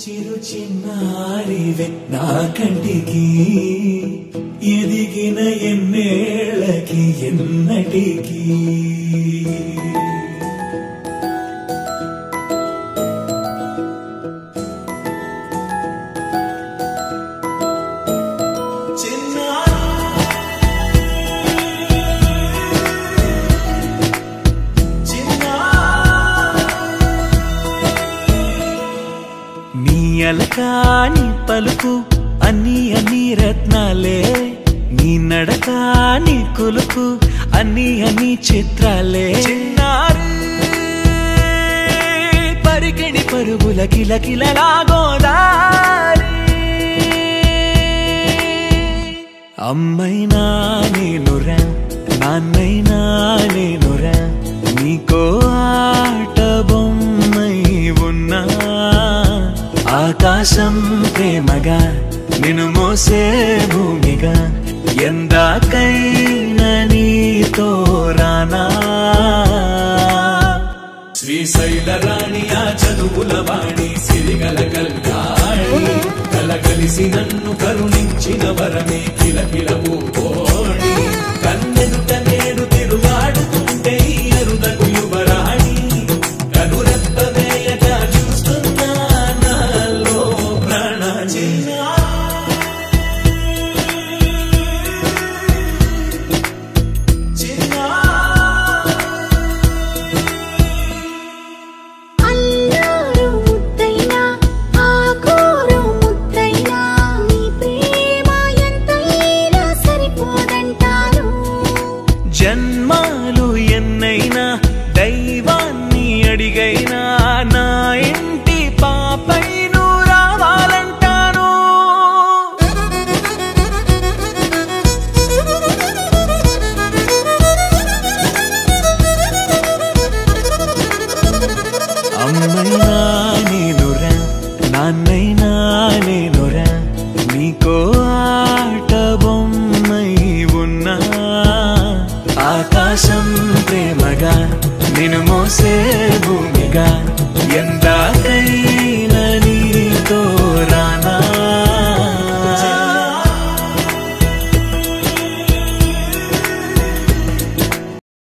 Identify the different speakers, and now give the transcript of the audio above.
Speaker 1: చిరు చిన్నారివే నా కంటికి ఎదిగిన ఎన్నేళ్ళకి ఎన్నటికి నీ అలకాని పలుకు అన్ని అన్ని రత్నాలే నీ నడక నీ కులుకు అన్ని అన్ని చిత్రాలే చిన్నారు పరికిణి పరుగుల కిల కిలలాగోదారి అమ్మైనా నేనురా నాన్నైనా నేనురా నీకో ఆట బొమ్మై ఉన్నా ఆకాశం ప్రేమగా నిన్ను మోసే భూమిగా ఎందాకైనా నీతో రానా శ్రీశైల రాణి ఆ చదువుల వాణి సిరిగల కల్గాణి కలగలిసి నన్ను కరుణించిన వరమే కిలకిలవు కోణి కన్నెదుట నేడు తిరుగాడుతుంటే ఈ అరుదకు యువరాణి కనురెప్ప వేయక చూస్తున్నా నాలో ప్రాణ
Speaker 2: అల్లారు ముద్దైనా ఆకోరు ముద్దైనా నీ ప్రేమ ఎంతైనా సరిపోదంటారు
Speaker 1: జన్మాలు ఎన్నైనా దైవాన్ని అడిగైనా నా ఇంటి పాపై నువ్వు రావాలంటాను అమ్మైనా నేనురా నాన్నైనా నేనురా నీకో ఆట బొమ్మై ఉన్నా ఆకాశం ప్రేమగా నిన్ను మోసే భూమిగా